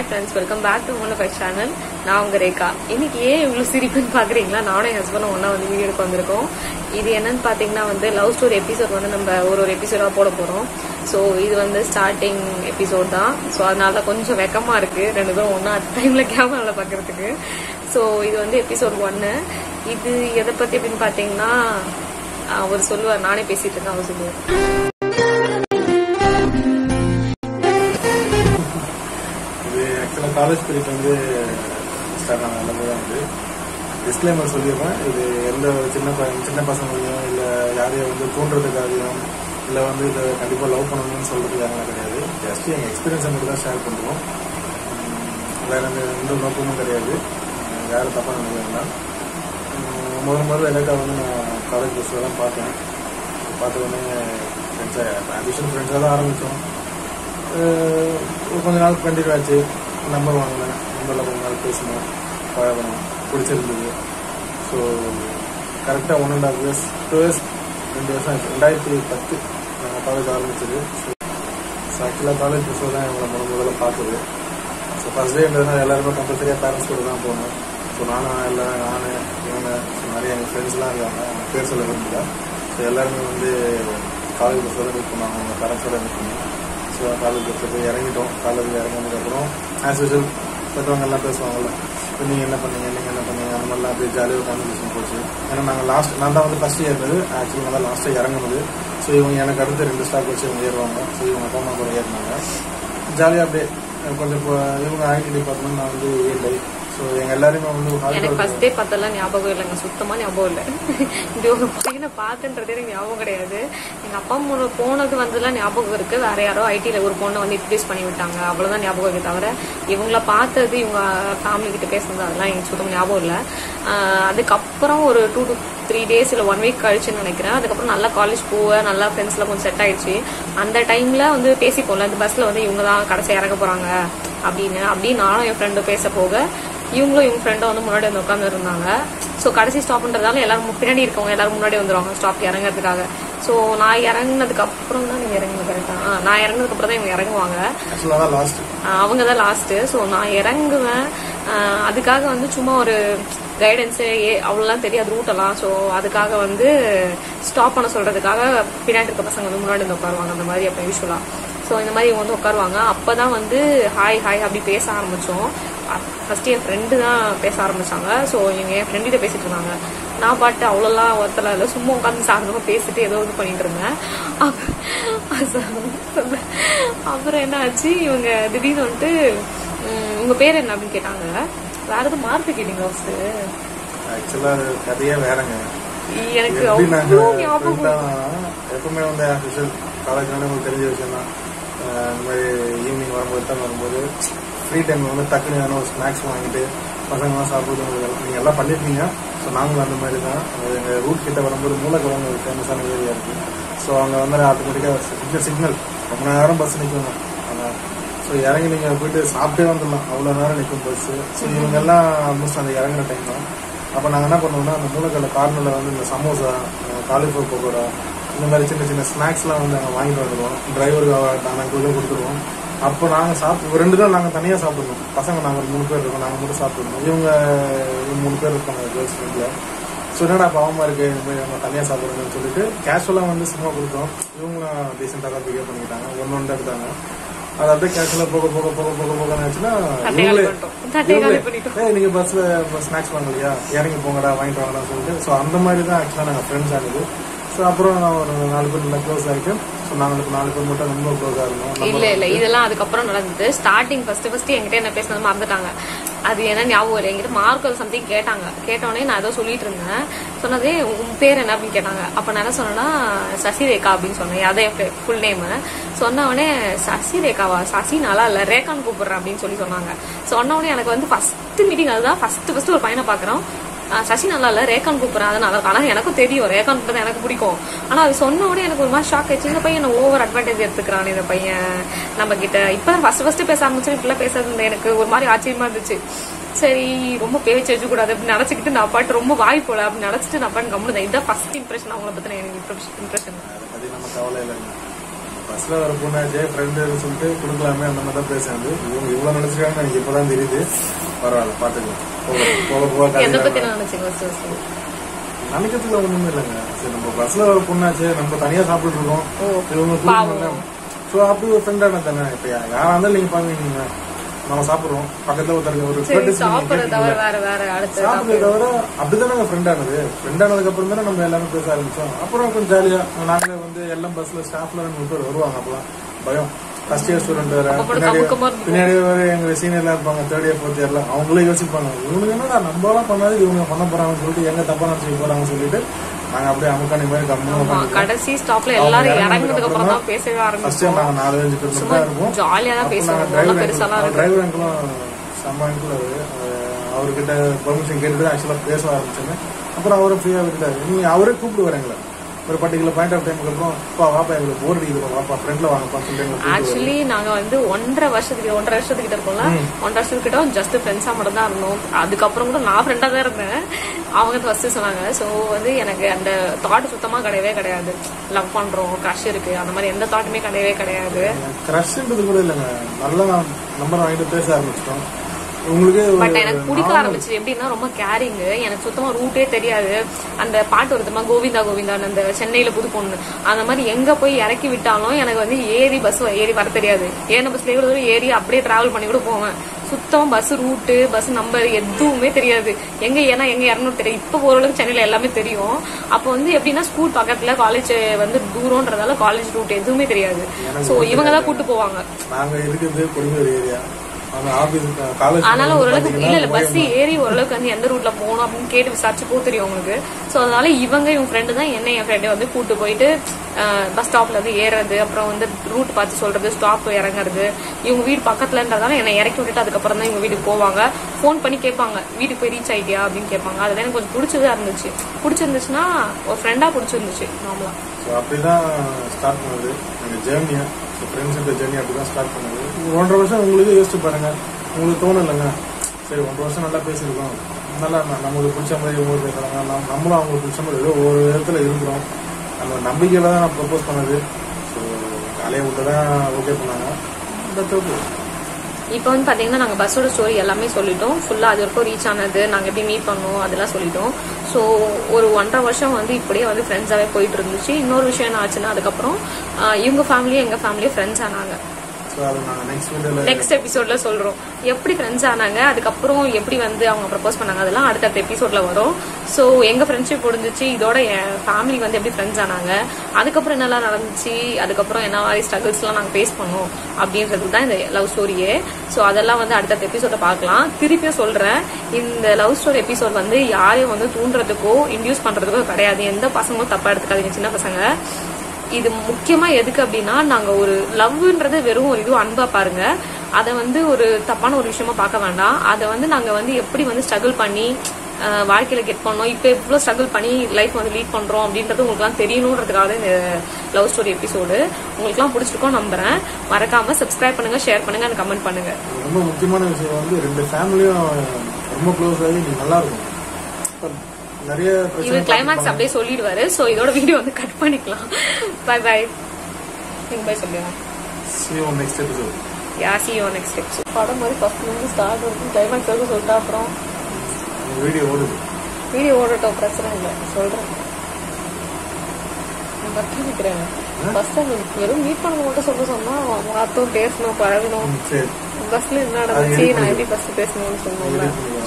Friends welcome back to one of channel நான் உங்க ரேகா இன்னைக்கு ஏன் இவ்வளவு சிரிப்புன்னு பாக்குறீங்களா நானும் என் ஹஸ்பண்டும் ஒண்ணா வந்து வீடியோ எடுக்க வந்திருக்கோம் இது என்னன்னு பாத்தீங்கன்னா வந்து லவ் ஸ்டோரி எபிசோட் வந்து நம்ம ஒரு ஒரு எபிசோடா போட போறோம் ஸோ இது வந்து ஸ்டார்டிங் எபிசோட் தான் ஸோ அதனால கொஞ்சம் வெக்கமா இருக்கு ரெண்டு பேரும் ஒன்னா அட் டைம்ல கேமரால பாக்குறதுக்கு ஸோ இது வந்து எபிசோட் ஒன்னு இது எதை பத்தி அப்படின்னு பாத்தீங்கன்னா அவர் சொல்லுவார் நானே பேசிட்டு இருக்கேன் அவர் சொல்லுவார் இது ஆக்சுவலாக காலேஜ் பீரியட் வந்து ஸ்டார்ட் ஆன எல்லாமே தான் வந்து டிஸ்க்ளைமர் சொல்லிடுறேன் இது எந்த ஒரு சின்ன ப சின்ன பசங்களையும் இல்லை யாரையும் வந்து தூண்டுறதுக்காகவும் இல்லை வந்து இதை கண்டிப்பாக லவ் பண்ணணும்னு சொல்கிறதுக்காக கிடையாது ஜஸ்ட் எங்கள் எக்ஸ்பீரியன்ஸை மட்டும் தான் ஷேர் பண்ணுறோம் வேறு எந்த எந்த நோக்கமும் கிடையாது உம், யாரும் தப்பாக நினைக்க வேண்டாம் உம், முதல் முதல்ல எனக்கா வந்து நான் காலேஜ் பஸ்ஸில் தான் பார்த்தேன் பார்த்த உடனே ஃப்ரெண்ட்ஸாக அடிஷனல் ஃப்ரெண்ட்ஸாக தான் ஆரம்பித்தோம் அஹ் கொஞ்ச நாள் கண்டினியூ ஆச்சு நம்பர் வாங்கினேன் நம்பரில் கொஞ்ச நாள் பேசணும் பழகணும் பிடிச்சிருந்தது ஸோ கரெக்டாக one and half years two years ரெண்டு வருஷம் ஆச்சு ரெண்டாயிரத்தி பத்து நாங்கள் காலேஜ் ஆரம்பிச்சது ஸோ ஆக்சுவலாக காலேஜ் பஸ்ஸில் தான் எங்களை முதல் முதல்ல பார்த்தது ஸோ ஃபர்ஸ்ட் டேன்றதுனால எல்லாருமே கம்பல்சரியாக பேரண்ட்ஸ் கூட தான் போகணும் ஸோ நானும் எல்லாம் நான் இவங்க ஸோ நிறைய எங்கள் ஃப்ரெண்ட்ஸ்லாம் இருக்காங்க அவங்க பேர் சொல்ல விரும்பல ஸோ எல்லாருமே வந்து காலேஜ் பஸ்ஸோட மீட் பண்ணுவாங்க அவங்க பேரண்ட்ஸோட மீட் பண்ணுவோம் ஸோ காலேஜ் பஸ்ஸில் போய் இறங்கிட்டோம் காலேஜில் இறங்கினதுக்கப்புறம் ஆஸ் யூஷுவல் பெற்றவங்க எல்லாம் பேசுவாங்கல்ல இப்போ நீங்கள் என்ன பண்ணீங்க நீங்கள் என்ன பண்ணீங்க அந்த மாதிரிலாம் அப்படியே ஜாலியாக கான்வர்சேஷன் போச்சு ஏன்னா நாங்கள் லாஸ்ட் நான் தான் வந்து ஃபஸ்ட் ஏறினது ஆக்சுவலி நான் தான் லாஸ்ட்டாக இறங்குனது ஸோ இவங்க எனக்கு அடுத்து ரெண்டு ஸ்டாப் வச்சு இவங்க ஏறுவாங்க ஸோ இவங்க அப்பா அம்மா கூட ஏறினாங்க ஜாலியாக அப்படியே கொஞ்சம் இப்போ இவங்க ஐடி டிபார்ட்மெண்ட் நான் வந்து ஏழை ஸோ எங்கள் எல்லாருமே வந்து எனக்கு ஹாஸ்டல் ஃபர்ஸ்ட் டே பார்த்தெல்லாம் ஞாபகம் இல்லைங்க சுத்தமா ஞாபகம் இல்லை இப்படி ஒரு பையனை பார்த்தன்றதே எனக்கு ஞாபகம் கிடையாது எங்க அப்பா அம்மா போனது வந்ததுலாம் ஞாபகம் இருக்கு வேற யாரோ ஐடில ஒரு பொண்ணை வந்து இன்ட்ரடியூஸ் பண்ணி விட்டாங்க அவ்வளவுதான் ஞாபகம் இருக்கு தவிர இவங்கள பார்த்தது இவங்க ஃபேமிலி கிட்ட பேசுனது அதெல்லாம் எனக்கு சுத்தமா ஞாபகம் இல்லை ஆஹ் அதுக்கப்புறம் ஒரு டூ டு த்ரீ டேஸ் இல்லை ஒன் வீக் கழிச்சுன்னு நினைக்கிறேன் அதுக்கப்புறம் நல்லா காலேஜ் போவேன் நல்லா ஃப்ரெண்ட்ஸ்லாம் கொஞ்சம் செட் ஆயிடுச்சு அந்த டைம்ல வந்து பேசிப்போம்ல இந்த பஸ்ல வந்து இவங்க தான் கடைசி இறங்க போறாங்க அப்படின்னு அப்படி நானும் என் ஃப்ரெண்டு பேச போக இவங்களும் இவங்க ஃப்ரெண்டும் வந்து முன்னாடி வந்து உட்காந்து இருந்தாங்க ஸோ கடைசி ஸ்டாப்ன்றதால எல்லாரும் பின்னாடி இருக்கவங்க எல்லாரும் முன்னாடி வந்துருவாங்க ஸ்டாப் இறங்குறதுக்காக ஸோ நான் இறங்குனதுக்கு அப்புறம் தான் நீங்க இறங்குங்க கரெக்டா நான் இறங்குனதுக்கு அப்புறம் தான் இவங்க இறங்குவாங்க ஆக்சுவலாக தான் லாஸ்ட் ஆஹ் அவங்க தான் லாஸ்ட் ஸோ நான் இறங்குவேன் ஆஹ் அதுக்காக வந்து சும்மா ஒரு கைடன்ஸு ஏ அவ்வளோலாம் தெரியாது ரூட்டெல்லாம் ஸோ அதுக்காக வந்து ஸ்டாப் பண்ண சொல்றதுக்காக பின்னாடி இருக்க பசங்க வந்து முன்னாடி வந்து உட்காருவாங்க அந்த மாதிரி அப்போ யூஸ்வலாக ஸோ இந்த மாதிரி இவங்க வந்து உட்காருவாங்க அப்போ தான் வந்து ஹாய் ஹாய் அப்படி பேச ஆரம்பித்தோம் ஃபர்ஸ்ட் என் ஃப்ரெண்டு தான் பேச ஆரம்பிச்சாங்க ஸோ இவங்க என் ஃப்ரெண்டிட்ட பேசிட்டு இருந்தாங்க நான் பாட்டு அவ்வளோலாம் ஒருத்தல இல்லை சும்மா உட்காந்து சாதனமாக பேசிட்டு ஏதோ இது பண்ணிட்டு இருந்தேன் அப்புறம் அப்புறம் என்ன ஆச்சு இவங்க திடீர்னு வந்துட்டு உம், உங்க பேர் என்ன அப்படின்னு கேட்டாங்க வேற எதுவும் மார்க் கேட்டீங்க ஃபர்ஸ்ட் ஆக்சுவலாக கதையே வேறங்க எனக்கு எப்படி நாங்க அவ்வளோ ஞாபகம் friend ஆ, எப்பவுமே வந்து ஆஃபீஷியல் காலேஜ்னால உங்களுக்கு தெரிஞ்ச விஷயம் தான் அஹ் இந்த மாதிரி ஈவினிங் வரும்போது தான் வரும்போது ஃப்ரீ டைம்ல வந்து டக்குனு ஏதாவது ஒரு ஸ்நாக்ஸ் வாங்கிட்டு பசங்களாம் சாப்பிடுறது நீங்கள் எல்லாம் பண்ணிருக்கீங்க ஸோ நாங்களும் அந்த மாதிரி தான் எங்கள் ரூட் கிட்ட வரும்போது மூலக்கிழங்கு ஒரு ஃபேமஸான ஏரியா இருக்கு ஸோ அங்கே வந்து ஆட்டோமேட்டிக்காக சிக்னல் ரொம்ப நேரம் பஸ் நிற்குங்க ஆனால் ஸோ இறங்கி நீங்கள் போயிட்டு சாப்பிட்டே வந்துடலாம் அவ்வளோ நேரம் நிற்கும் பஸ்ஸு ஸோ இவங்க எல்லாம் ஆல்மோஸ்ட் அந்த இறங்குற டைம் தான் அப்போ நாங்கள் என்ன பண்ணுவோம்னா அந்த மூலக்கடை கார்னரில் வந்து இந்த சமோசா காலிஃபர் பக்கோடா இந்த மாதிரி சின்ன சின்ன ஸ்நாக்ஸ்லாம் வந்து நாங்கள் வாங்கிட்டு வந்துடுவோம் டிரைவருக்கு நாங்கள் கொஞ்சம் கொடுத்துருவோம் அப்போ நாங்கள் சாப்பிட்டு ரெண்டு தான் நாங்கள் தனியாக சாப்பிடுவோம் பசங்க நாங்கள் ஒரு மூணு பேர் இருக்கோம் நாங்கள் மட்டும் சாப்பிடுவோம் இவங்க இவங்க மூணு பேர் இருப்பாங்க கேர்ள்ஸ் ஃப்ரெண்டில் ஸோ என்னடா பாவமாக இருக்கு இந்த மாதிரி நம்ம தனியாக சாப்பிடுறோம்னு சொல்லிட்டு கேஷுவலாக வந்து சும்மா கொடுத்தோம் இவங்களும் டீசெண்டாக தான் பிகேவ் பண்ணிக்கிட்டாங்க ஒன்று ஒன்று எடுத்தாங்க அது அப்படியே கேஷுவலாக போக போக போக போக போக ஆச்சுன்னா தட்டையை இவங்களே காலி பண்ணிட்டோம். தட்டையை காலி இவங்களே, பண்ணிட்டோம். ஏய் நீங்க பஸ்ல ஸ்நாக்ஸ் வாங்கலையா இறங்கி போங்கடா வாங்கிட்டு வாங்கலாம் சொல்லிட்டு ஸோ அந்த மாதிரி தான் ஆக்சுவலாக நாங்கள் ஃப்ரெண்ட்ஸ் ஆனது ஸோ அப்புறம் நான் ஒரு நாலு பேர் நல்லா க்ளோஸ் ஆகிட்டு ஸோ நாங்களுக்கு நாலு பேர் மட்டும் ரொம்ப க்ளோஸாக இருந்தோம் இல்ல இல்ல இதெல்லாம் அதுக்கப்புறம் நடந்தது ஸ்டார்டிங் ஃபர்ஸ்ட் ஃபர்ஸ்ட் என்கிட்ட என்ன பேசினது மறந்துட்டாங்க அது என்ன ஞாபகம் இல்லை என்கிட்ட மார்க் சம்திங் கேட்டாங்க கேட்டோடனே நான் ஏதோ சொல்லிட்டு இருந்தேன் சொன்னதே உன் பேர் என்ன அப்படின்னு கேட்டாங்க அப்ப நான் என்ன சொன்னேன்னா சசிரேகா அப்படின்னு சொன்னேன் அதே ஃபுல் நேம் சொன்ன உடனே சசிரேகாவா சசி நல்லா இல்ல ரேகான்னு கூப்பிடுறேன் அப்படின்னு சொல்லி சொன்னாங்க சொன்ன உடனே எனக்கு வந்து ஃபர்ஸ்ட் மீட்டிங் அதுதான் ஃபர்ஸ்ட் ஃபர்ஸ்ட் ஒரு பையனை பாக்குறோம் ஆஹ் சசி நல்லா இல்ல ரேகான் கூப்பிடுறேன் அது நல்லா ஆனா எனக்கும் தெரியும் ரேகான் கூப்பிட்டது எனக்கு பிடிக்கும் ஆனா அது சொன்ன உடனே எனக்கு ஒரு மாதிரி ஷாக் ஆயிடுச்சு இந்த பையன் ஓவர் அட்வான்டேஜ் எடுத்துக்கிறான் இந்த பையன் நம்ம கிட்ட இப்பதான் ஃபர்ஸ்ட் ஃபர்ஸ்ட் பேச ஆரம்பிச்சு இப்பெல்லாம் பேசுறது இல்லை. எனக்கு ஒரு மாதிரி ஆச்சரியமா இருந்துச்சு சரி ரொம்ப பேச்சு வச்சு கூடாது அப்படின்னு நினைச்சுக்கிட்டு நான் பாட்டு ரொம்ப வாய் போல அப்படின்னு நினைச்சிட்டு நான் பாட்டு கம்முனு இதான் ஃபர்ஸ்ட் இம்ப்ரெஷன் அவங்கள பத்தின எனக்கு இம்ப்ரெஷன் அதை பற்றி நம்ம கவலை இல்லைங்க பஸ்ல வர பொண்ணாச்சே ஃப்ரெண்டுன்னு சொல்லிட்டு கொடுக்கலாமே அந்த மாதிரி தான் பேசுறது இவங்க இவ்வளவு நினைச்சிருக்காங்க எனக்கு இப்பதான் தெரியுது பரவாயில்ல பாத்துக்கலாம் போக போக போக எதை பத்தி கதை நான் நினைச்சீங்க first first? நினைக்கிறதுல ஒண்ணுமே இல்லைங்க சரி நம்ம பஸ்ல வர பொண்ணாச்சே நம்ம தனியா சாப்பிட்டு இருக்கோம் ஓ இவங்க பாவம். ஸோ அப்படி ஒரு ஃப்ரெண்டான தானே இப்ப யா- யாரா இருந்தாலும் நீங்க பாக்குறீங்க நம்ம சாப்பிடுறோம் பக்கத்துல ஒருத்தருக்கு ஒரு சரி courtesy நீங்க சாப்பிடுறத தவிர கேட்டீங்கல்ல. வேற வேற அடுத்த சாப்பிடுறத தவிர அப்படிதானே ஃப்ரெண்ட் ஆனது ஃப்ரெண்ட் ஆனதுக்கு அப்புறம் தானே நம்ம எல்லாமே பேச ஆரம்பிச்சோம் அப்புறம் கொஞ்சம் ஜாலியா நாங்களே வந்து எல்லாம் பஸ்ல ஸ்டாஃப்ல ரெண்டு பேர் வருவாங்க அப்பலாம் பயம் ஃபர்ஸ்ட் இயர் ஸ்டூடெண்ட் வேற அப்ப மட்டும் பின்னாடி கமுக்கமா இருக்கும். பின்னாடி வேற எங்க சீனியர்லாம் இருப்பாங்க தேர்ட் இயர் ஃபோர்த் இயர்லாம் அவங்களே யோசிப்பாங்க இவனுக்கு என்னடா நம்ம எல்லாம் பண்ணாது இவங்க பண்ண போறாங்கன்னு சொல்லிட்டு எங்க தப்பா நினைச்சு போறாங்கன்னு சொல்லிட்டு நாங்க அப்படியே அமுக்காணி மாதிரி கம்முன்னு ஆமா, உட்காந்துருக்கோம் கடைசி ஸ்டாப்ல அவங்க எல்லாரும் இறங்குனதுக்கு இறங்குனதுக்கு அப்புறம் அப்புறம் தான் பேசவே ஃபர்ஸ்ட் ஆரம்பிச்சோம் நாங்க நாலு அஞ்சு பேர் மட்டும் சும்மா தான் இருப்போம் ஜாலியா தான் அப்போ பேசுவோம் நாங்க ஒன்றும் டிரைவர் பெருசாலாம் இருக்கு டிரைவர் அங்கிளும் செம்ம அங்கிள் அவரு அஹ் அவர்கிட்ட பெர்மிஷன் கேட்டுட்டு தான் ஆக்சுவலா பேச ஆரம்பிச்சேன் அப்புறம் அவரும் ஃப்ரீயா விட்டுட்டாரு நீ அவரே கூப்பிடுவாரு எங்களை ஒரு பர்டிகுலர் பாயிண்ட் ஆஃப் டைமுக்கு அப்புறம் அப்பா வாப்பா எங்களுக்கு போர் அடிக்குது வாப்பா ஃப்ரெண்ட்ல வாங்கப்பா சொல்லிட்டு எங்களை கூப்பிடுவாரு. ஆக்சுவலி நாங்க வந்து ஒன்றரை வருஷத்துக்கு ஒன்றரை வருஷத்துக்கிட்ட இருக்கோம்ல ஒன்றரை வருஷத்துக்கிட்ட ஜஸ்ட் ஃப்ரெண்ட்ஸா மட்டும் தான் இருந்தோம் அதுக்கப்புறம் கூட நான் ஃப்ரெண்டா தான் இருந்தேன் அவங்க ஃபர்ஸ்ட் சொன்னாங்க ஸோ வந்து எனக்கு அந்த தாட் சுத்தமா கிடையவே கிடையாது லவ் பண்றோம் க்ரஷ் இருக்கு அந்த மாதிரி எந்த தாட்டுமே கிடையவே கிடையாது கிரஷ்ன்றது கூட இல்லைங்க நல்லா நம்பர் வாங்கிட்டு பேச ஆரம்பிச்சிட்டோம் உங்களுக்கு ஒரு பட் எனக்கு பிடிக்க ஆரம்பிச்சு எப்படின்னா ரொம்ப கேரிங் எனக்கு சுத்தமா ரூட்டே தெரியாது அந்த பாட்டு வருதுமா கோவிந்தா கோவிந்தான்னு அந்த சென்னையில புது பொண்ணு அந்த மாதிரி எங்க போய் இறக்கி விட்டாலும் எனக்கு வந்து ஏறி பஸ் ஏறி வர தெரியாது ஏன்னா பஸ்ல கூட தூரம் ஏறி அப்படியே டிராவல் பண்ணி கூட போவேன் சுத்தமா பஸ் ரூட்டு பஸ் நம்பர் எதுவுமே தெரியாது எங்க ஏன்னா எங்க இறங்கணும் தெரியும் இப்ப ஓரளவுக்கு சென்னையில எல்லாமே தெரியும் அப்போ வந்து எப்படின்னா ஸ்கூல் பக்கத்துல காலேஜ் வந்து தூரம்ன்றதால காலேஜ் ரூட் எதுவுமே தெரியாது சோ இவங்க தான் கூட்டு போவாங்க நாங்க இருக்கிறது கொடுங்கூர் ஏரியா அந்த ஆபீஸ் காலேஜ் அதனால ஓரளவுக்கு இல்ல இல்ல பஸ் ஏறி ஓரளவுக்கு வந்து எந்த ரூட்ல போகணும் அப்படின்னு கேட்டு விசாரிச்சு போ தெரியும் உங்களுக்கு சோ அதனால இவங்க இவங்க ஃப்ரெண்டு தான் என்ன என் ஃப்ரெண்டு வந்து கூட்டு போயிட்டு பஸ் ஸ்டாப்ல வந்து ஏறது அப்புறம் வந்து ரூட் பார்த்து சொல்றது ஸ்டாப் இறங்குறது இவங்க வீடு பக்கத்துலன்றதால என்னை இறக்கி விட்டுட்டு அதுக்கப்புறம் தான் இவங்க வீட்டுக்கு போவாங்க ஃபோன் பண்ணி கேட்பாங்க வீட்டுக்கு போய் ரீச் ஆயிட்டியா அப்படின்னு கேட்பாங்க அதுல எனக்கு கொஞ்சம் பிடிச்சதா இருந்துச்சு பிடிச்சிருந்துச்சுன்னா ஒரு ஃப்ரெண்டா பிடிச்சிருந்துச்சு நார்மலா ஸோ அப்படிதான் ஸ்டார்ட் பண்ணது எங்கள் ஜேர்னியை ஸோ ஃப்ரெண்ட்ஸோட ஜேர்னி அப்படி தான் ஸ்டார்ட் பண்ணது ஒரு ஒன்றரை வருஷம் உங்களுக்கு யோசிச்சு பாருங்க உங்களுக்கு தோணும் இல்லைங்க சரி ஒன்றரை வருஷம் நல்லா பேசியிருக்கோம் நல்லா ந- நம்மளுக்கு பிடிச்ச மாதிரி இவங்க பேசுறாங்க நம்ம நம்மளும் அவங்களுக்கு பிடிச்ச மாதிரி ஏதோ ஒரு விதத்தில் இருக்கிறோம் அந்த நம்பிக்கையில தான் நான் ப்ரப்போஸ் பண்ணது ஸோ காலையை விட்டு தான் ஓகே பண்ணாங்க பட் ஓகே இப்போ வந்து பாத்தீங்கன்னா நாங்க பஸ்ஸோட ஸ்டோரி எல்லாமே சொல்லிட்டோம் ஃபுல்லா அது வரைக்கும் ரீச் ஆனது நாங்க எப்படி மீட் பண்ணோம் அதெல்லாம் சொல்லிட்டோம் ஸோ ஒரு ஒன்றரை வருஷம் வந்து இப்படியே வந்து ஃப்ரெண்ட்ஸாவே போயிட்டு இருந்துச்சு இன்னொரு விஷயம் என்ன ஆச்சுன்னா அதுக்கப்புறம் ஆஹ் இவங்க ஃபேமிலியும் எங்க ஃபேமிலியும் ஃப்ரெண்ட்ஸ் ஆனாங்க ஸோ அதை நாங்கள் நெக்ஸ்ட் வீடியோவில் நெக்ஸ்ட் எபிசோட்ல சொல்றோம் எப்படி ஃப்ரெண்ட்ஸ் ஆனாங்க அதுக்கப்புறம் எப்படி வந்து அவங்க ப்ரப்போஸ் பண்ணாங்க அதெல்லாம் அடுத்தடுத்த எபிசோட்ல வரும் ஸோ எங்க ஃப்ரெண்ட்ஷிப் முடிஞ்சிச்சு இதோட என் ஃபேமிலி வந்து எப்படி ஃப்ரெண்ட்ஸ் ஆனாங்க அதுக்கப்புறம் என்னெல்லாம் நடந்துச்சு அதுக்கப்புறம் என்ன மாதிரி ஸ்ட்ரகிள்ஸ்லாம் நாங்கள் ஃபேஸ் பண்ணோம் அப்படின்றது தான் இந்த லவ் ஸ்டோரியே ஸோ அதெல்லாம் வந்து அடுத்தடுத்த எபிசோட பார்க்கலாம் திருப்பியும் சொல்றேன் இந்த லவ் ஸ்டோரி எபிசோட் வந்து யாரையும் வந்து தூண்டுறதுக்கோ இன்டியூஸ் பண்றதுக்கோ கிடையாது எந்த பசங்களும் தப்பா எடுத்துக்காதீங்க சின்ன பசங்க இது முக்கியமா எதுக்கு அப்படின்னா நாங்க ஒரு லவ்ன்றது வெறும் ஒரு இது அன்பா பாருங்க அதை வந்து ஒரு தப்பான ஒரு விஷயமா பார்க்க வேண்டாம் அதை வந்து நாங்க வந்து எப்படி வந்து ஸ்ட்ரகிள் பண்ணி அஹ், வாழ்க்கையில கெட் பண்ணோம் இப்போ எவ்வளவு ஸ்ட்ரகிள் பண்ணி லைஃப் வந்து லீட் பண்றோம் அப்படின்றது உங்களுக்குலாம் தெரியணுன்றதுக்காக தான் இந்த லவ் ஸ்டோரி எபிசோடு உங்களுக்குலாம் பிடிச்சிருக்கோம் நம்புறேன் மறக்காம சப்ஸ்கிரைப் பண்ணுங்க ஷேர் பண்ணுங்க and கமெண்ட் பண்ணுங்க ரொம்ப முக்கியமான விஷயம் வந்து ரெண்டு ஃபேமிலியும் ரொம்ப க்ளோஸ் ஆகி நீ நல்லா இருக்கும் இப்ப நிறைய பிரச்சனை இவர் கிளைமேக்ஸ் அப்படியே சொல்லிடுவாரு சோ இதோட வீடியோ வந்து கட் பண்ணிக்கலாம் பை பை நீங்க போய் சொல்லுங்க see you on next episode yeah see you next episode படம் மாதிரி ஃபர்ஸ்ட் இருந்து ஸ்டார்ட் வரைக்கும் கிளைமேக்ஸ் வரைக்கும் சொல்லிட்டா அப்புறம் இந்த வீடியோ ஓடுது வீடியோ ஓடட்டும் பிரச்சனை இல்லை சொல்றேன் நான் பற்றி நிற்கிறேன் ஃபர்ஸ்ட் வெறும் மீட் பண்ண மட்டும் சொல்ல சொன்னா பார்த்தோம் பேசணும் பழகணும் ம், சரி பஸ்ல என்ன நடந்துச்சு நான் எப்படி ஃபர்ஸ்ட் பேசணும்னு அது சொன்னோம்ல edit பண்ணி